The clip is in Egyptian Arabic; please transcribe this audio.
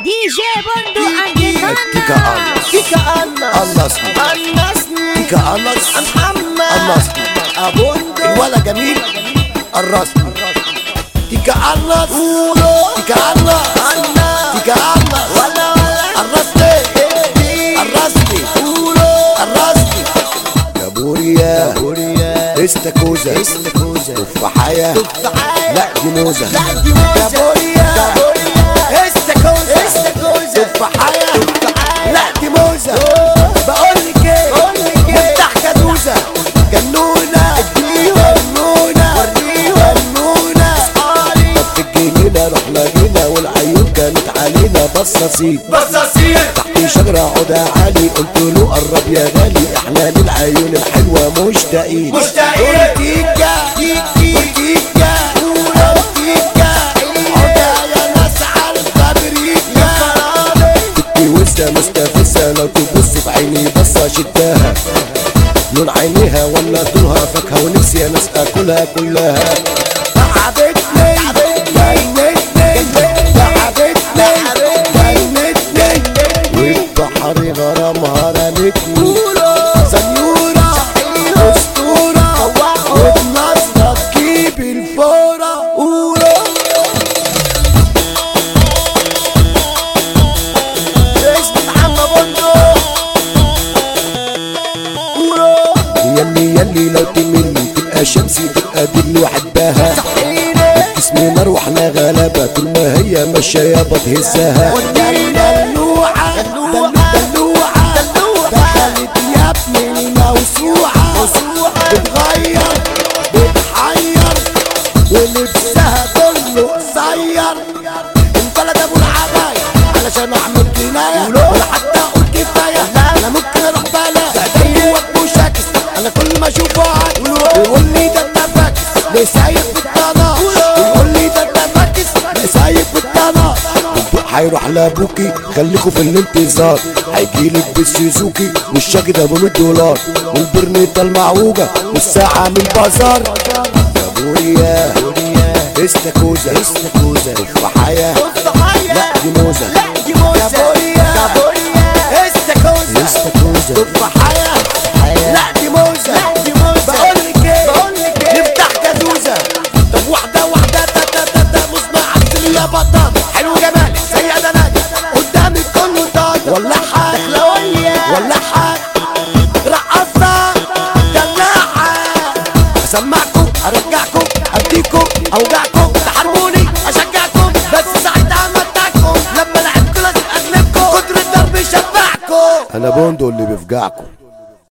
دي جي بندو عند كيكا أنس كيكا أنس أنسني أنسني كيكا أنس محمد أنسني أبوندو الولا جميل الرسمي كيكا أنس كيكا أنس أنس كيكا أنس ولا ولا الرسمي الرسمي الرسمي يا بوريا بوريا استاكوزا استاكوزا تفاحية تفاحية لا دي موزة لا دي موزة يا بوريا يا بوريا استاكوزا استاكوزا تفاحية تفاحية لا دي موزة بقول لك ايه بقول لك ايه نفتح كدوزة جنونة جنونة جنونة في الجنينة رحنا جينا والعيون كانت علينا بصاصين بصاصين تحت شجرة عودة عالي قلت له قرب يا غالي احنا للعيون الحلوة مشتاقين مشتاقين. اورتيكا اورتيكا اورتيكا عودة يا ناس على الفابريكا بنتي وسة مستفزة لو تبص في عيني بصة شداها لون عينيها ولا طولها فاكهة ونفسي انا اكلها كلها تعبتني جنتني تعبتني جنتني والبحر غرامها رمتني سنيورة اسطورة وبنظرة تجيب الفورة قولوا اسم محمد بندو يلي يلي لو تملي تبقى شمسي تبقى دي اللي وحدها جسمي نار واحنا غلبة طول ما هي ماشية بتهزها دلوعة دلوعة دخلت يا ابني موسوعة بتغير بتحير ولبسها كله قصير انفلت ابو العباية علشان اعمل كناية ولا حتى اقول كفاية انا ممكن اروح بلا جوك مشاكس انا كل ما اشوفه عاد يقول لي ده انت فاكس ليه سايق بالطناش يقول لي ده انت فاكس ليه سايق بالطناش الضوء هيروح لابوكي خليكوا في الانتظار هيجيلك بالسوزوكي والشاكي ده ب 100 دولار والبرنيطه المعوجه والساعه من البازار يا بوريا استاكوزا استاكوزا تفاحية لا دي موزة لا دي موزة يا بوريا يا بوريا استاكوزا استاكوزا تفاحية لا دي موزة لا دي موزة بقول لك ايه بقول لك ايه نفتح كدوزة طب واحدة واحدة تا تا تا تا مصنع عسل يا بطل حلو جمالك سيدة نادي قدامك كله طاقة ولا حاجة دخلوية ولا حاجة رقصة دلاعة اسمعكم ارجعكم اديكم اوجعكم تحرموني اشجعكم بس ساعتها امتعكم لما لعبكم لازم اغلبكم كتر الضرب يشبعكم انا بوندو اللي بيفجعكم